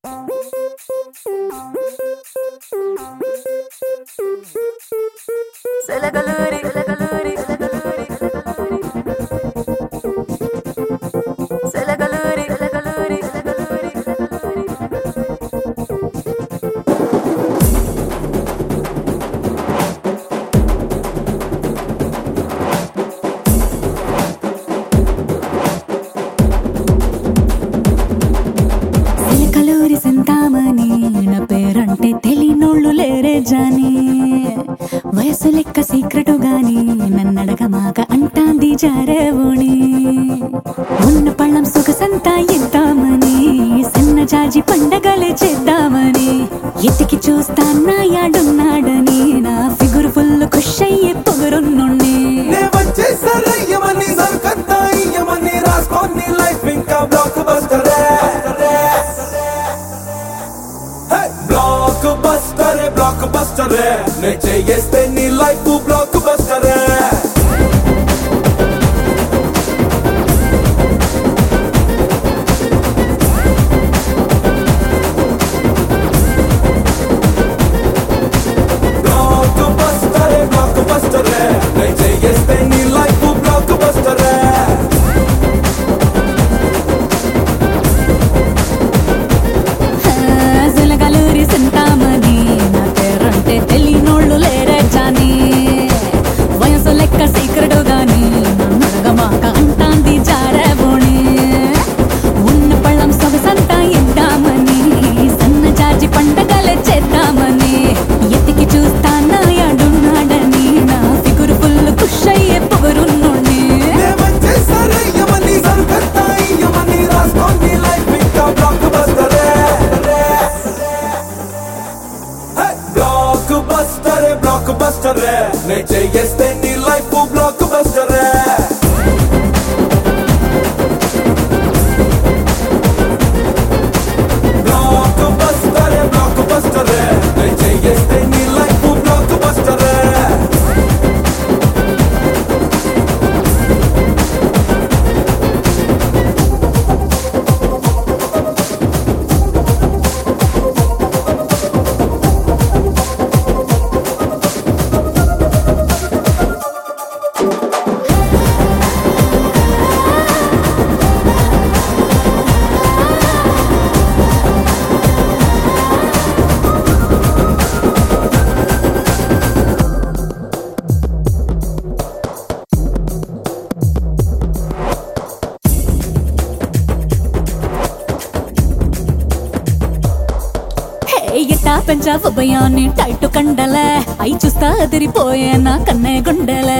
సెలగలూరి సెలగలూరి సెలగలూరి సెలగలూరి సెలగలూరి సిలకలూరి సింతామణి నా పేరంటే తెలియనోళ్ళు లేరే జాని వయసు లెక్క సీక్రెటు గాని నన్నడగమాక అంటాంది జారేవుని ఉన్న పళ్ళం సొగసంతా ఇద్దామని సన్న జాజి పండగలే చేద్దామని ఎతికి చూస్తా నాయాడున్నాడని నా ఫిగురు ఫుల్ ఖుష్ అయ్యే పొగరున్నుండి నే వచ్చేసరయ్యమని సరుకంతా ఇయ్యమని రాసుకోని లైఫ్ ఇంకా బ్లాక్ బస్టరే బ్లాక్ బస్టరే బ్లాక్ బస్టరే నే చేయేస్తే నీ లైఫ్ బ్లాక్ బస్టరే బ్లాక్ బస్టరే బ్లాక్ బస్టరే నే చేయేస్తే నీ లైఫ్ బ్లాక్ బస్టరే సిలకలూరి సింతామణి నా పేరంటే తెలియనోళ్ళు లేరే జాని వయసు లెక్క సీక్రెటు గాని నన్నడగమాక అంటాంది జారేబోణి ఉన్న పళ్ళం సొగసంతా ఇద్దామని సన్న జాజి పండగలే చేద్దామని ఎతికి చూస్తా నాయాడున్నాడని నా ఫిగురు ఫుల్ ఖుష్ అయ్యే పొగరున్నోడిని నే వచ్చేసరయ్యమని సరుకంతా ఇయ్యమని రాసుకోని లైఫ్ ఇంకా బ్లాక్ బస్టరే బ్లాక్ బస్టరే బ్లాక్ బస్టరే నే చేయేస్తే నీ లైఫ్ బ్లాక్ బస్టరే బ్లాక్ బస్టరే బ్లాక్ బస్టరే నే చేయేస్తే నీ లైఫ్ బ్లాక్ బస్టరే హే ఎట్టా పెంచావు భయాన్ని టైట్ కండలే అయి చూస్తా అదిరిపోయే నా కన్నే గుండెలే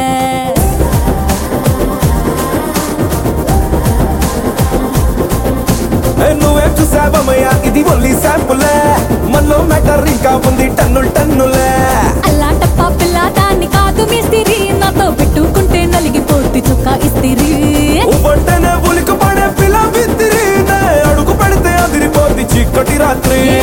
ఏ నువ్వేం చూసావమ్మయ్యా ఇది ఓన్లీ శాంపులే మనలో మ్యాటర్ ఇంకా ఉంది టన్నులు టన్నులే అల్లా టప్పా పిల్ల దాన్ని కాదు మిస్తిరి నాతో పెట్టుకుంటే నలిగిపోద్ది చుక్క ఇస్తిరి ఉవ్వంటేనే ఉలికి పడే పిల్ల విత్తిరి నే అడుగు పెడితే అదిరిపోద్ది చీకటి రాత్రి